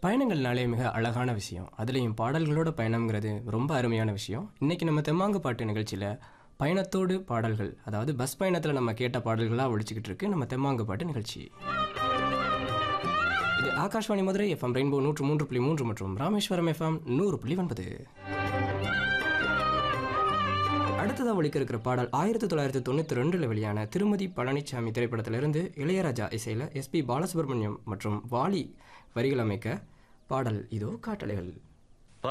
பயணங்கள்னாலே மிக அழகான விஷயம் அதுலேயும் பாடல்களோட பயணம்ங்கிறது ரொம்ப அருமையான விஷயம் இன்னைக்கு நம்ம தெம்மாங்கு பாட்டு நிகழ்ச்சியில் பயணத்தோடு பாடல்கள் அதாவது பஸ் பயணத்தில் நம்ம கேட்ட பாடல்களாக ஒழிச்சிக்கிட்டு இருக்கு நம்ம தெம்மாங்கு பாட்டு நிகழ்ச்சி இது ஆகாஷ்வாணி மதுரை எஃப்எம் ரெயின்போ நூற்று மூன்று புள்ளி மூன்று மற்றும் ராமேஸ்வரம் எஃப்எம் நூறு புள்ளி ஒன்பது அடுத்ததாக ஒழிக்க இருக்கிற பாடல் ஆயிரத்தி தொள்ளாயிரத்தி தொண்ணூற்றி ரெண்டில் வெளியான திருமதி பழனிசாமி திரைப்படத்திலிருந்து இளையராஜா இசையில் எஸ்பி பாலசுப்ரமணியம் மற்றும் வாலி வரிகள் அமைக்க பாடல் இதோ காட்டலைகள்